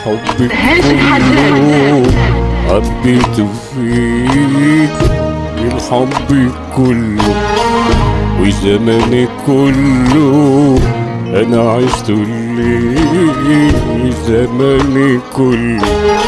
الحب هاشم كله حداد. حبيته فيك الحب كله وزماني كله انا عشت ليه زماني كله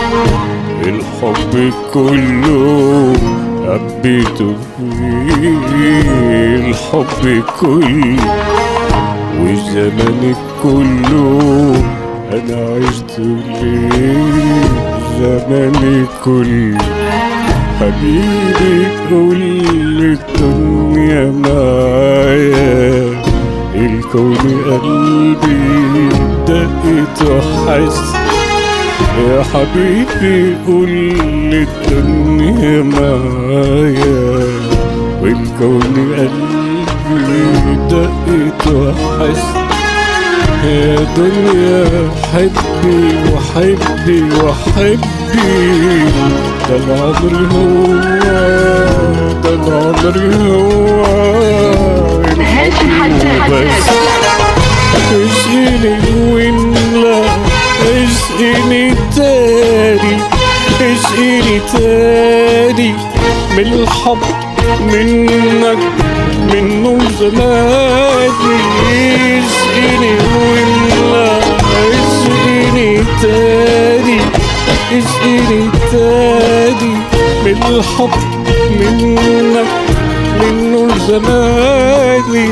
الحب كله حبيته فيه الحب كله وزماني كله انا عشت ليه زماني كله حبيبي قول الدنيا معايا الكون قلبي دقت وحس يا حبيبي قول الدنيا معايا والكون قلبي دقت وحس يا دنيا حبي وحبي وحبي ده العمر هو ده العمر هو هاشم حداد. بس اشقيني ولا اشقيني تاني اشقيني تاني من الحب منك منه زماني اشقيني ولا اشقيني تاني اشقيني تاني من الحب منك منه زماني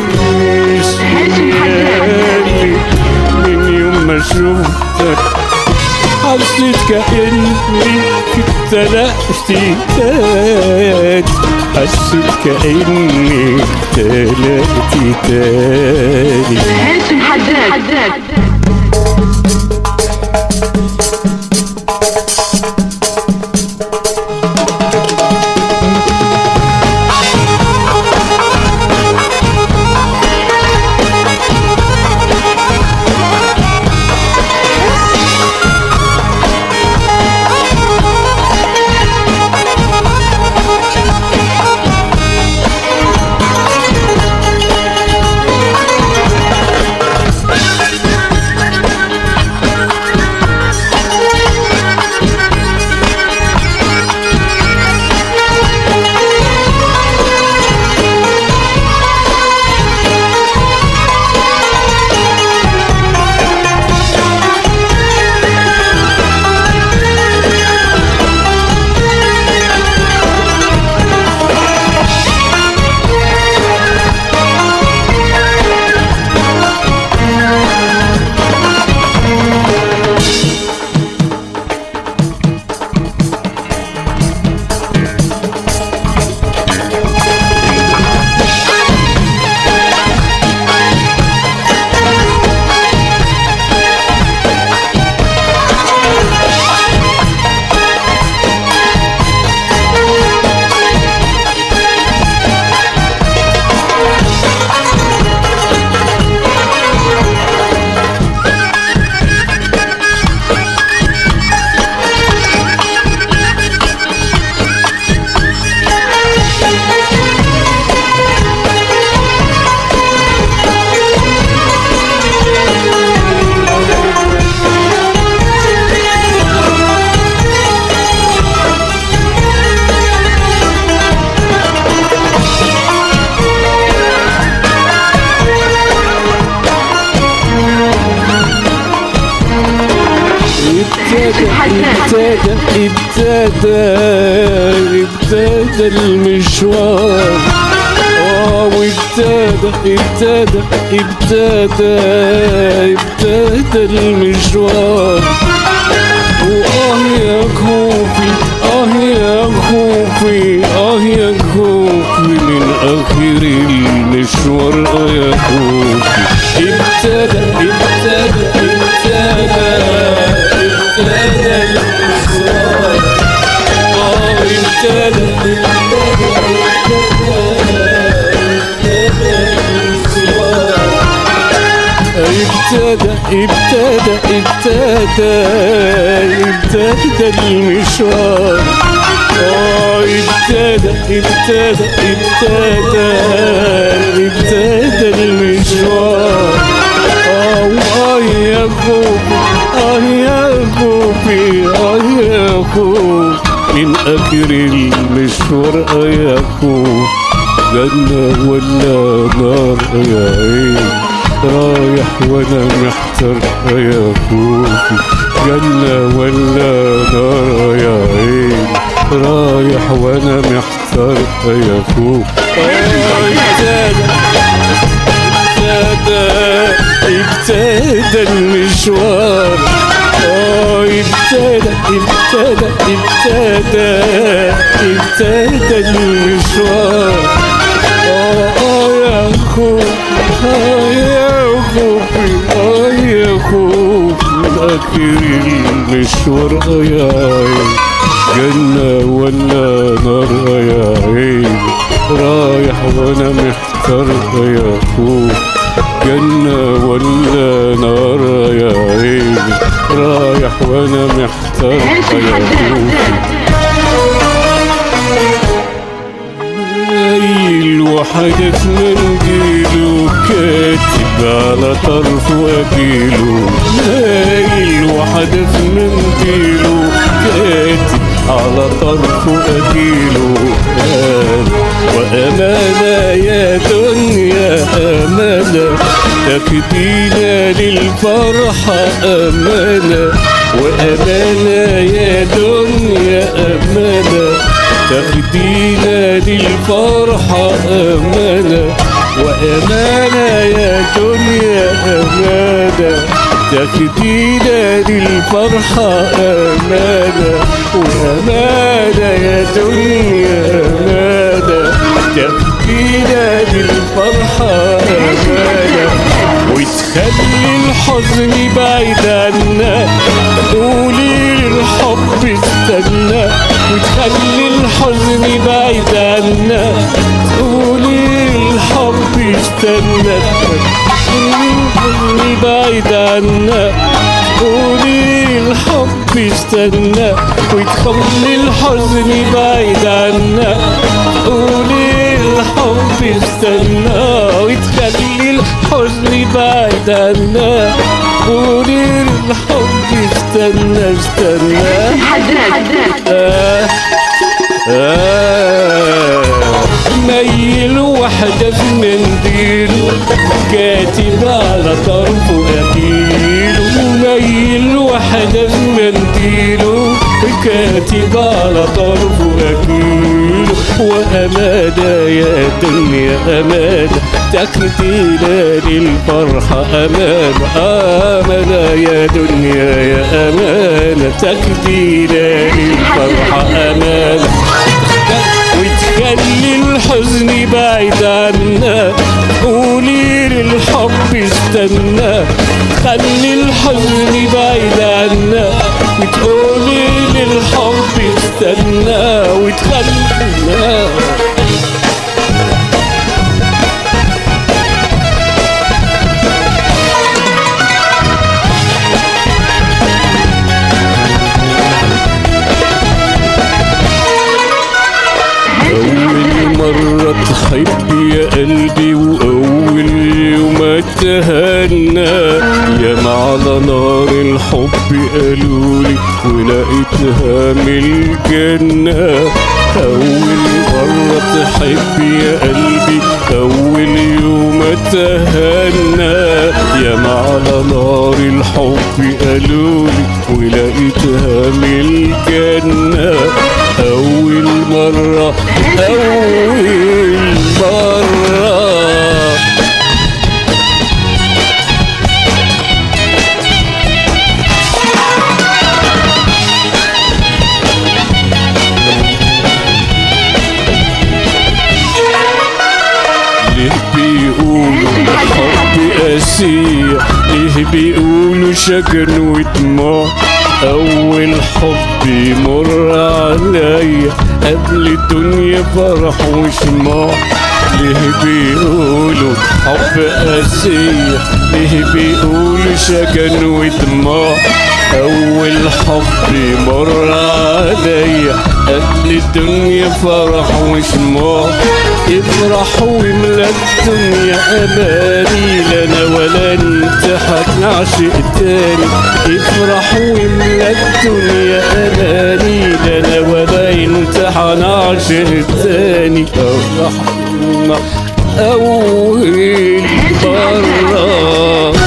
اشقيني من يوم ما شفتك حسيت كأني كنت لقيت تاني حسيت كأني تلاقيت تاني هاشم حداد ابتدى ابتدى ابتدى ابتدى المشوار اه وابتدى ابتدى ابتدى ابتدى المشوار واه يا خوفي اه يا خوفي اه يا خوفي من اخر المشوار اه يا خوفي ابتدى ابتدى ابتدى ابتدى المشوار اه ابتدى ابتدى ابتدى ابتدى ابتدى المشوار اه ابتدى ابتدى ابتدى ابتدى المشوار اه واه يا خوفي اه يا خوفي اخر المشوار يا خوف جنة ولا نار يا عين رايح وانا محتار يا خوفي جنة ولا نار يا عين رايح وانا محتار يا خوف ابتدى ابتدى ابتدى المشوار آه، ابتدى ابتدى ابتدى ابتدى المشوار آه آه يا خوف آه يا خوفي آه يا خوفي آخر المشوار آه يا عين جنة ولا نار آه يا عين رايح وانا محتار آه يا خوف جنة ولا نار آه يا عين رايح وانا محتار آه يا خوف الليل وحدف منديله كاتب على طرفه أكيله ليل وحدف منديله كاتب على طرفه أكيله قال وأمانة يا دنيا أمانة تكدينا للفرحة أمانة وأمانة يا دنيا أمانة تاخدينا للفرحة أمانة وأمانة يا دنيا أمانة تاخدينا للفرحة أمانة وأمانة يا دنيا أمانة تاخدينا للفرحة أمانة وتخلي الحزن بعيد عنا قولي للحب استنى وتخلي الحزن بعيد عنا قولي للحب استنى تخلي الحزن بعيد عنا قولي الحب استنى وتخلي الحزن بعيد عنا قولي الحب استنى وتخلي الحزن بعيد عنا قولي الحب استنى استنى حداد آه آه ميل وحدة في منديل كاتب على طرفه أكيل ميل وحدة في منديل كاتب على طرفه أكيل وأمانة يا دنيا أمانة تكدينا للفرحة أمانة أمانة يا دنيا يا أمانة تكدينا للفرحة أمانة وتخلي الحزن بعيد عنا قولي للحب استنى خلي الحزن بعيد عنا وتقولي للحب استنى وتخلينا أول مرة تحب يا قلبي وأول يوم اتهنى يا على نار الحب قالولي ولقيتها من الجنة أول مرة تحب يا قلبي أول يوم اتهنى يا على نار الحب قالولي ولقيتها من الجنة أول مرة أول مرة ليه بيقولوا الحب قاسية ليه بيقولوا شجن ودموع أول حب يمر عليا قبل الدنيا فرح وشموع ليه بيقولوا حب قاسية ليه بيقولوا شجن ودموع أول حب مر عليا قبل الدنيا فرح وشموع افرح واملا الدنيا أماني لنا ولا انت هتنعشق تاني افرح واملا الدنيا أماني لنا ولا انت هنعشق تاني افرح أول مرة